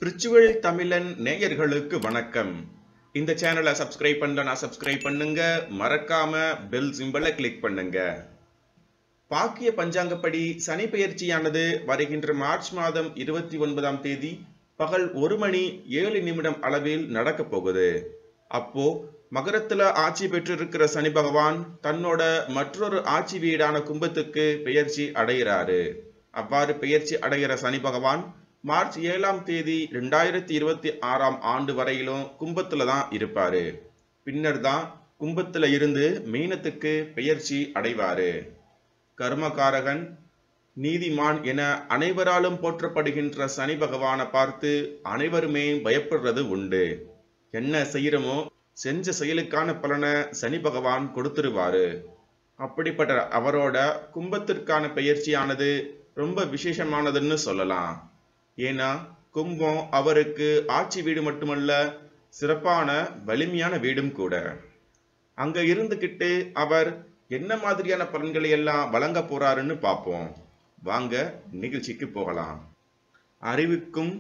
Spiritual தமிழன் நேயர்களுக்கு வணக்கம் இந்த சேனலை சப்ஸ்கிரைப் பண்ணலனா சப்ஸ்கிரைப் பண்ணுங்க மறக்காம பெல் சிம்பலை கிளிக் பண்ணுங்க பாக்கிய பஞ்சாங்கப்படி சனி பெயர்ச்சியானது வருகின்ற மார்ச் மாதம் இருபத்தி ஒன்பதாம் தேதி பகல் ஒரு மணி ஏழு நிமிடம் அளவில் நடக்கப் போகுது அப்போ மகரத்துல ஆட்சி பெற்றிருக்கிற சனி பகவான் தன்னோட மற்றொரு ஆட்சி வீடான கும்பத்துக்கு பெயர்ச்சி அடைகிறாரு அவ்வாறு பெயர்ச்சி அடைகிற சனி பகவான் மார்ச் ஏழாம் தேதி ரெண்டாயிரத்தி இருபத்தி ஆறாம் ஆண்டு வரையிலும் கும்பத்துல தான் இருப்பாரு பின்னர் தான் கும்பத்துல இருந்து மீனத்துக்கு பெயர்ச்சி அடைவாரு கர்மகாரகன் நீதிமான் என அனைவராலும் போற்றப்படுகின்ற சனி பகவானை பார்த்து அனைவருமே பயப்படுறது உண்டு என்ன செய்யறோமோ செஞ்ச செயலுக்கான பலனை சனி பகவான் கொடுத்துருவாரு அப்படிப்பட்ட அவரோட கும்பத்திற்கான பெயர்ச்சியானது ரொம்ப விசேஷமானதுன்னு சொல்லலாம் ஏன்னா கும்பம் அவருக்கு ஆட்சி வீடு மட்டுமல்ல சிறப்பான வலிமையான வீடும் கூட அங்க இருந்துகிட்டு அவர் என்ன மாதிரியான பலன்களை எல்லாம் வழங்க போறாருன்னு பார்ப்போம் வாங்க நிகழ்ச்சிக்கு போகலாம் அறிவுக்கும்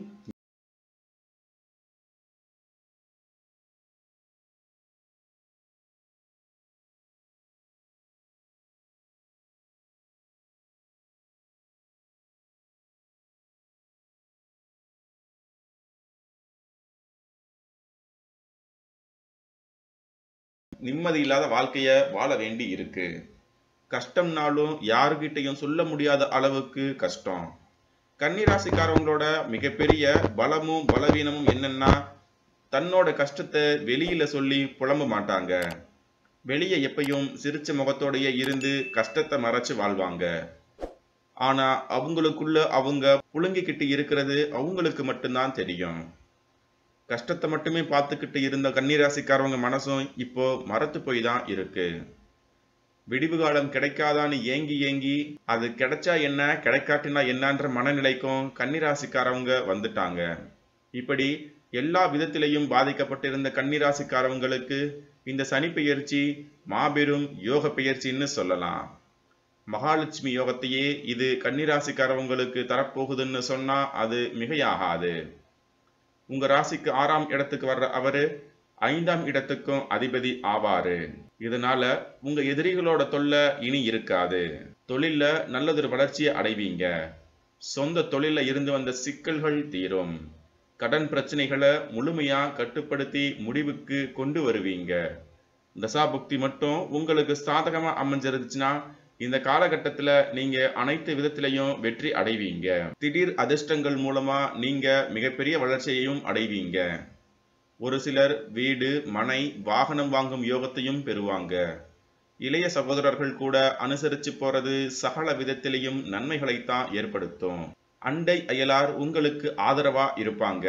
நிம்மதி இல்லாத வாழ்க்கைய வாழ வேண்டி இருக்கு கஷ்டம்னாலும் யாருகிட்டையும் சொல்ல முடியாத அளவுக்கு கஷ்டம் கன்னிராசிக்காரவங்களோட மிகப்பெரிய பலமும் பலவீனமும் என்னன்னா தன்னோட கஷ்டத்தை வெளியில சொல்லி புலம்ப மாட்டாங்க வெளியே எப்பயும் சிரிச்ச முகத்தோடயே இருந்து கஷ்டத்தை மறைச்சு வாழ்வாங்க ஆனா அவங்களுக்குள்ள அவங்க புழுங்கிக்கிட்டு இருக்கிறது அவங்களுக்கு மட்டும்தான் தெரியும் கஷ்டத்தை மட்டுமே பார்த்துக்கிட்டு இருந்த கன்னிராசிக்காரவங்க மனசும் இப்போ மறத்து போய் தான் இருக்கு விடிவு காலம் கிடைக்காதான்னு ஏங்கி ஏங்கி அது கிடைச்சா என்ன கிடைக்காட்டினா என்னன்ற மனநிலைக்கும் கன்னிராசிக்காரவங்க வந்துட்டாங்க இப்படி எல்லா விதத்திலையும் பாதிக்கப்பட்டிருந்த கன்னிராசிக்காரவங்களுக்கு இந்த சனி பெயர்ச்சி மாபெரும் யோக பெயர்ச்சின்னு சொல்லலாம் மகாலட்சுமி யோகத்தையே இது கன்னிராசிக்காரவங்களுக்கு தரப்போகுதுன்னு சொன்னா அது மிகையாகாது உங்க ராசிக்கு ஆறாம் இடத்துக்கு வர்ற அவரு ஐந்தாம் இடத்துக்கும் அதிபதி ஆவாரு இதனால உங்க எதிரிகளோட தொல்லை இனி இருக்காது தொழில்ல நல்லதொரு வளர்ச்சியை அடைவீங்க சொந்த தொழில இருந்து வந்த சிக்கல்கள் தீரும் கடன் பிரச்சனைகளை முழுமையா கட்டுப்படுத்தி முடிவுக்கு கொண்டு வருவீங்க தசாபுக்தி மட்டும் உங்களுக்கு சாதகமா அமைஞ்சிருந்துச்சுன்னா இந்த காலகட்டத்துல நீங்க அனைத்து விதத்திலையும் வெற்றி அடைவீங்க திடீர் அதிர்ஷ்டங்கள் மூலமா நீங்க மிகப்பெரிய வளர்ச்சியையும் அடைவீங்க ஒரு சிலர் வீடு மனை வாகனம் வாங்கும் யோகத்தையும் பெறுவாங்க இளைய சகோதரர்கள் கூட அனுசரிச்சு போறது சகல விதத்திலையும் நன்மைகளைத்தான் ஏற்படுத்தும் அண்டை அயலார் உங்களுக்கு ஆதரவா இருப்பாங்க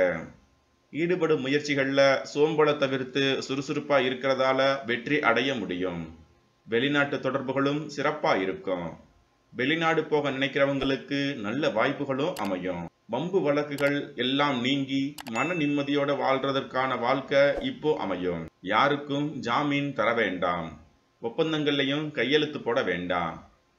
ஈடுபடும் முயற்சிகள்ல சோம்பலை தவிர்த்து சுறுசுறுப்பா இருக்கிறதால வெற்றி அடைய முடியும் வெளிநாட்டு தொடர்புகளும் சிறப்பா இருக்கும் வெளிநாடு போக நினைக்கிறவங்களுக்கு நல்ல வாய்ப்புகளும் அமையும் வம்பு வழக்குகள் எல்லாம் நீங்கி மன நிம்மதியோட வாழ்றதற்கான வாழ்க்கை இப்போ அமையும் யாருக்கும் ஜாமீன் தர வேண்டாம் ஒப்பந்தங்கள்லையும் கையெழுத்து போட வேண்டாம்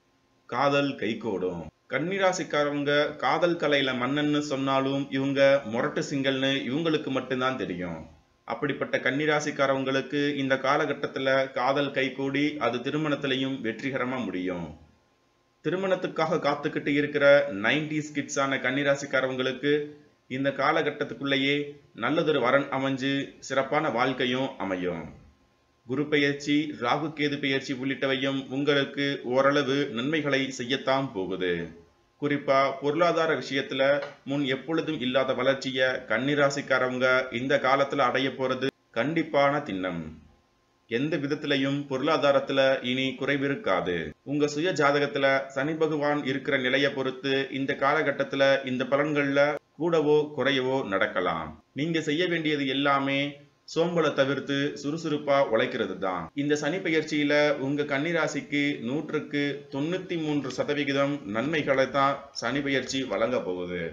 காதல் கைகூடும் கன்னிராசிக்காரவங்க காதல் கலையில மன்னன்னு சொன்னாலும் இவங்க முரட்டு சிங்கல்னு இவங்களுக்கு மட்டும்தான் தெரியும் அப்படிப்பட்ட கன்னிராசிக்காரவங்களுக்கு இந்த காலகட்டத்துல காதல் கைகூடி அது திருமணத்திலையும் வெற்றிகரமா முடியும் திருமணத்துக்காக காத்துக்கிட்டு இருக்கிற நைன்டிஸ் கிட்ஸான கன்னிராசிக்காரவங்களுக்கு இந்த காலகட்டத்துக்குள்ளேயே நல்லதொரு வரன் அமைஞ்சு சிறப்பான வாழ்க்கையும் அமையும் குரு பெயர்ச்சி ராகு கேது பெயர்ச்சி உள்ளிட்டவையும் உங்களுக்கு ஓரளவு நன்மைகளை செய்யத்தான் போகுது குறிப்பா பொருளாதார விஷயத்துல முன் எப்பொழுதும் இல்லாத வளர்ச்சிய கன்னிராசிக்காரவங்க இந்த காலத்துல அடைய போறது கண்டிப்பான திண்ணம் எந்த விதத்திலையும் பொருளாதாரத்துல இனி குறைவிருக்காது உங்க சுய ஜாதகத்துல சனி பகவான் இருக்கிற நிலையை பொறுத்து இந்த காலகட்டத்துல இந்த பலன்கள்ல கூடவோ குறையவோ நடக்கலாம் நீங்க செய்ய வேண்டியது எல்லாமே சோம்பலை தவிர்த்து சுறுசுறுப்பா உழைக்கிறது தான் இந்த சனி பெயர்ச்சியில உங்க கன்னிராசிக்கு நூற்றுக்கு தொண்ணூத்தி மூன்று சதவிகிதம் நன்மைகளை தான் சனி பெயர்ச்சி வழங்க போகுது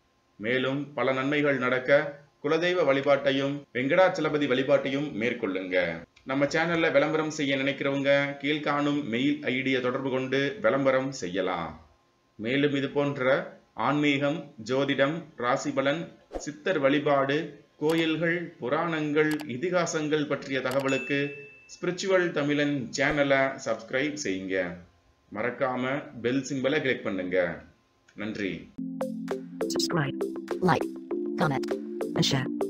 மேலும் பல நன்மைகள் நடக்க குலதெய்வ வழிபாட்டையும் வெங்கடாச்சலபதி வழிபாட்டையும் மேற்கொள்ளுங்க நம்ம சேனல்ல விளம்பரம் செய்ய நினைக்கிறவங்க கீழ்காணும் மெயில் ஐடியை தொடர்பு கொண்டு விளம்பரம் செய்யலாம் மேலும் இது போன்ற ஆன்மீகம் ஜோதிடம் ராசிபலன் சித்தர் வழிபாடு கோயில்கள் புராணங்கள் இதிகாசங்கள் பற்றிய தகவலுக்கு ஸ்பிரிச்சுவல் தமிழன் சேனலை சப்ஸ்கிரைப் செய்யுங்க மறக்காம பெல் சிம்பலை கிளிக் பண்ணுங்க நன்றி subscribe, like, comment, and share.